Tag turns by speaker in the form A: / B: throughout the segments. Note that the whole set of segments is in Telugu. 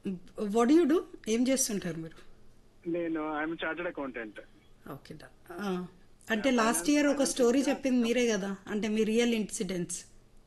A: వాట్ యూ డూ ఏం చేస్తుంటారు మీరు
B: నేను ఐఎమ్ చార్టెడ్ అకౌంటెంట్
A: ఓకే డా ఆ, అంటే లాస్ట్ ఇయర్ ఒక స్టోరీ చెప్పింది మీరే కదా అంటే మీ రియల్ ఇన్సిడెంట్స్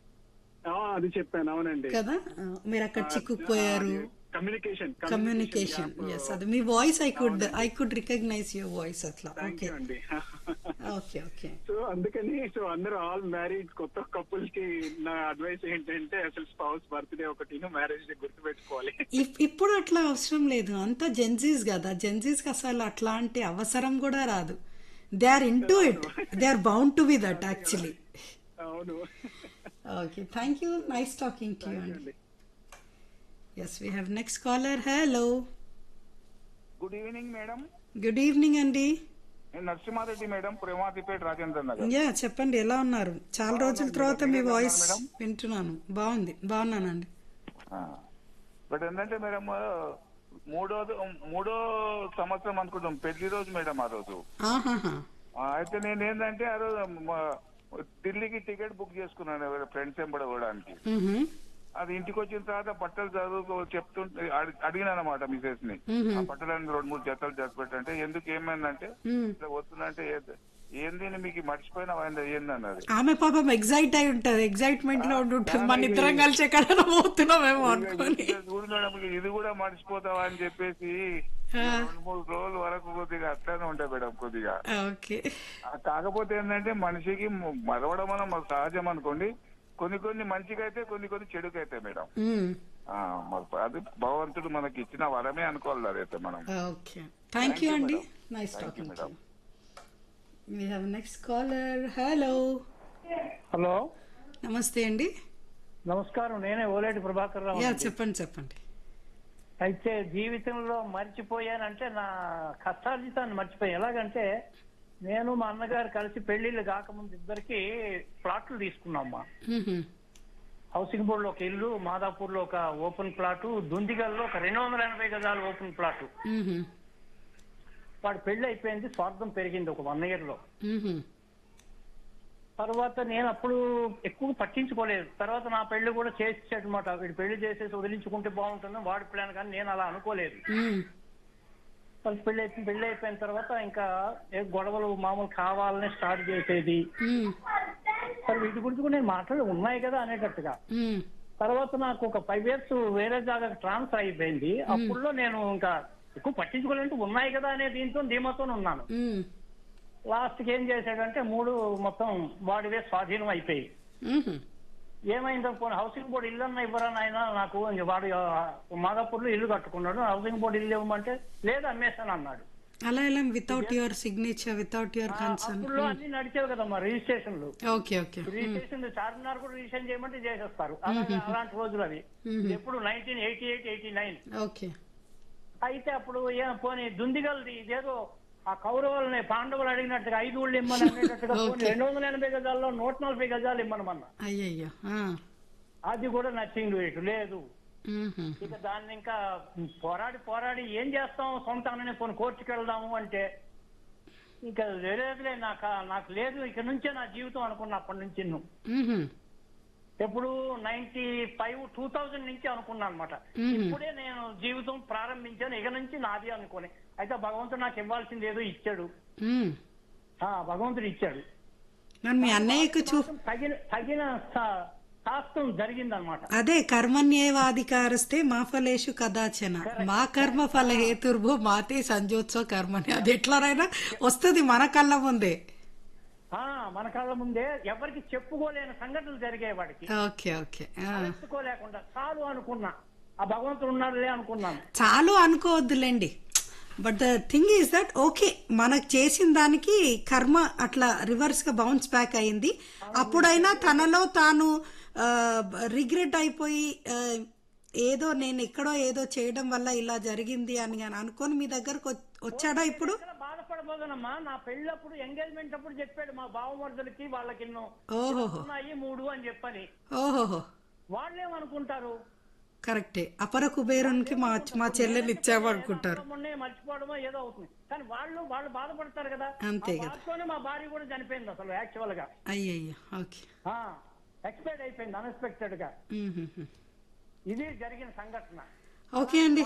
B: అది చెప్పాను అవునండి
A: కదా ఆ, మీరు అక్కడ చిక్కుకుపోయారు
B: కమ్యూనికేషన్
A: కమ్యూనికేషన్ ఎస్ అది మీ voice I could I could recognize your voice అట్లా
B: థ్యాంక్
A: ఓకే
B: యూ అండి
A: ఓకే ఓకే
B: సో అందుకని సో అందరూ ఆల్ మ్యారీడ్ కొత్త కపుల్ కి నా అడ్వైస్ ఏంటంటే అసలు స్పౌస్ బర్త్డే ఒకటి మ్యారేజ్ డే గుర్తు పెట్టుకోవాలి
A: ఇప్- ఇప్పుడు అట్లా అవసరం లేదు అంతా జెన్జీస్ కదా జెన్జీస్ కి అసలు అట్లాంటి అవసరం కూడా రాదు they are into it they are bound to be that actually
B: అవును
A: okay thank you nice talking to you అండి
B: అండి
A: yes we have next caller hello
C: good evening madam
A: good evening అండి
C: నేను నరసింహారెడ్డి మేడం ప్రేమాతిపేట రాజేంద్ర నగర్
A: యా చెప్పండి ఎలా ఉన్నారు చాలా రోజుల తర్వాత మీ వాయిస్
C: మేడం?
A: వింటున్నాను బాగుంది బాగున్నానండి
C: బట్ ఏంటంటే మేడం మూడో మూడో సంవత్సరం అనుకుంటాం పెళ్లి రోజు మేడం ఆ రోజు
A: ఆహాహా
C: ఆ, అయితే నేను ఏంటంటే ఆ రోజు మ- ఢిల్లీకి టికెట్ బుక్ చేసుకున్నాను ఫ్రెండ్స్ ఎంబడ పోవడానికి
A: మ్హూ.
C: అది ఇంటికి వచ్చిన తర్వాత బట్టలు చదువుకో చెప్తుంటే అడి- అడిగినాను అనమాట మిసెస్ ని
A: మ్హూ.
C: ఆ బట్టలని రెండు మూడు జతలు చేసి పెట్టంటే ఎందుకు ఏమైందంటే
A: మ్.
C: ఇట్లా వస్తుందంటే ఏ- ఏంది అని మీకు మర్చిపోయినా ఏంది అన్నది
A: ఆమె పాపం ఎగ్జైట్ అయి ఉంటది ఎగ్జైట్మెంట్ లో ఉండి ఉంటుంది మన ఇద్దరం కలిసి ఎక్కడైనా పోతున్నామేమో అనుకొని
C: ఇక చూడు మేడం ఇక ఇది కూడా మర్చిపోతావా అని చెప్పేసి రెండు మూడు రోజుల వరకు కొద్దిగా అట్లానే ఉంటాయి మేడం కొద్దిగా
A: ఓకే
C: ఆ కాకపోతే ఏంటంటే మనిషికి మ- మరవడం మనం సహజం అనుకోండి కొన్ని కొన్ని మంచిగా అయితే కొన్ని కొన్ని చెడుకు అయితే మేడం
A: మ్మ్.
C: ఆ, మరి అది భగవంతుడు మనకి ఇచ్చిన వరమే అనుకోవాలి అదైతే మనం
A: ఓకే థ్యాంక్ యూ
C: you,
A: అండి
C: madam.
A: Nice
C: Thank you,
A: talking
C: madam.
A: We have next caller hello
D: hello
A: నమస్తే అండి
D: నమస్కారం నేనే ఓలేటి ప్రభాకర్ రావు
A: యా
D: అండి.
A: చెప్పండి చెప్పండి
D: అయితే జీవితంలో మర్చిపోయానంటే నా కష్టార్జితాన్ని మర్చిపోయాను ఎలాగంటే నేను మా అన్నగారు కలిసి పెళ్లిళ్ళు కాకముందు ఇద్దరికి ప్లాట్లు తీసుకున్నామ్మా
A: మ్హూ.
D: హౌసింగ్ బోర్డ్ లో ఒక ఇల్లు మాదాపూర్ లో ఒక ఓపెన్ ప్లాట్ దుందిగల్లో ఒక రెండు వందల ఎనభై గజాలు ఓపెన్ ప్లాట్
A: మ్హూ.
D: వాడు పెళ్లి అయిపోయింది స్వార్థం పెరిగింది ఒక వన్ ఇయర్ లో
A: మ్హూ.
D: తర్వాత నేను అప్పుడు ఎక్కువ పట్టించుకోలేదు తర్వాత నా పెళ్లి కూడా చేసేటమాట వీడు పెళ్లి చేసేసి వదిలించుకుంటే బాగుంటుందని వాడి ప్లాన్ కానీ నేను అలా అనుకోలేదు
A: మ్మ్.
D: వాళ్ళకి పెళ్లి అయిపోయింది పెళ్లి అయిపోయిన తర్వాత ఇంకా ఏ గొడవలు మామూలు కావాలనే స్టార్ట్ చేసేది
A: మ్మ్.
D: సరే వీటి గురించి కూడా నేను మాట్లాడి ఉన్నాయి కదా అనేటట్టుగా
A: మ్మ్.
D: తర్వాత నాకు ఒక ఫైవ్ ఇయర్స్ వేరే జాగాకి ట్రాన్స్ఫర్ అయిపోయింది అప్పుడులో నేను ఇంకా ఎక్కువ పట్టించుకోవాలంటే ఉన్నాయి కదా అనే దీంతో ధీమాతో ఉన్నాను
A: మ్మ్.
D: లాస్ట్ కి ఏం చేశాడంటే మూడు మొత్తం వాడివే స్వాధీనం అయిపోయి
A: మ్హూ.
D: ఏమైందో పోనీ హౌసింగ్ బోర్డు ఇల్లు అన్న ఇవ్వరా నాయన నాకు ఇంక వాడు మాదాపూర్ లో ఇల్లు కట్టుకున్నాడు హౌసింగ్ బోర్డు ఇల్లు ఇవ్వమంటే లేదు అమ్మేస్తాను అన్నాడు
A: అలా ఎలా without your signature without your concern
D: అప్పుడులో అన్ని నడిచేవి కదమ్మా రిజిస్ట్రేషన్లు
A: ఓకే ఓకే
D: రిజిస్ట్రేషన్ చార్మినార్ కూడా రిజిస్ట్రేషన్ చేయమంటే చేసేస్తారు అలాగే అలాంటి రోజులు అవి
A: మ్మ్.
D: ఎప్పుడు nineteen eighty eight eighty nine
A: okay
D: అయితే అప్పుడు ఏ పోనీ దుందిగల్ది ఇదేదో ఆ కౌరవులని పాండవులు అడిగినట్టుగా ఐదు ఊళ్ళు ఇమ్మని అనేటట్టుగా పోనీ
A: Okay.
D: రెండు వందల ఎనభై గజాల్లో నూట నలభై గజాలు ఇమ్మనమన్నా
A: అయ్యయ్యో ఆ.
D: అది కూడా నచ్చింగ్ రేటు లేదు
A: మ్హూ.
D: ఇక దాన్ని ఇంకా పోరాడి పోరాడి ఏం చేస్తాం సొంత అన్ననే పోనీ కోర్టుకి వెళ్దాము అంటే ఇంకా లేదులే నాకు నాకు లేదు ఇక నుంచే నా జీవితం అనుకున్నా అప్పటి నుంచి నువ్వు
A: మ్హూ.
D: ఎప్పుడు నైన్టీ ఫైవ్ టూ థౌజండ్ నుంచి అనుకున్నా అనమాట
A: మ్మ్.
D: ఇప్పుడే నేను జీవితం ప్రారంభించాను ఇక నుంచి నాది అనుకోని అయితే భగవంతుడు నాకు ఇవ్వాల్సింది ఏదో ఇచ్చాడు
A: మ్మ్.
D: ఆ భగవంతుడు ఇచ్చాడు
A: మరి మీ అన్నయ్యకు చూ
D: తగిన తగిన శా- శాస్త్రం జరిగిందనమాట
A: అదే కర్మణ్యేవాధికారస్తే మా ఫలేషు కదాచన మా కర్మ ఫల హేతుర్భో మాతే సంజోత్సవ కర్మని అది ఎట్లనైనా వస్తుంది మన కళ్ళ ముందే
D: ఆ మన కళ్ళ ముందే ఎవరికి చెప్పుకోలేని సంఘటనలు జరిగాయి వాడికి
A: ఓకే ఓకే ఆ.
D: చెప్పుకోలేకుండా చాలు అనుకున్నా ఆ భగవంతుడు ఉన్నాడులే అనుకున్నాను
A: చాలు అనుకోవద్దులేండి but the thing is that okay మనకు చేసిన దానికి కర్మ అట్లా రివర్స్ గా బౌన్స్ బ్యాక్ అయింది అప్పుడైనా తనలో తాను రిగ్రెట్ అయిపోయి ఆ, ఏదో నేను ఎక్కడో ఏదో చేయడం వల్ల ఇలా జరిగింది అని అని అనుకొని మీ దగ్గరకు వచ్- వచ్చాడా ఇప్పుడు
D: ఇక్కడ బాధపడబోదనమ్మా నా పెళ్ళప్పుడు ఎంగేజ్మెంట్ అప్పుడు చెప్పాడు మా బావమరుదులకి వాళ్ళకి ఎన్నో
A: ఓహోహో
D: ఉన్నాయి మూడు అని చెప్పని
A: ఓహోహో
D: వాళ్ళేమనుకుంటారు
A: కరెక్టే అపర కుబేరునికి మా మా చెల్లెలు ఇచ్చామనుకుంటారు
D: మొన్నే మర్చిపోవడమో ఏదో అవుతుంది కానీ వాళ్ళు వాళ్ళు బాధపడతారు కదా
A: అంతే
D: ఆ
A: కదా.
D: బాధతోనే మా భార్య కూడా చనిపోయింది అసలు యాక్చువల్ గా
A: అయ్యయ్యో ఓకే
D: ఎక్స్పైర్డ్ అయిపోయింది అన్ఎక్స్పెక్టెడ్ గా
A: మ్మ్, మ్మ్, మ్మ్.
D: ఇది జరిగిన సంఘటన
A: ఓకే అండి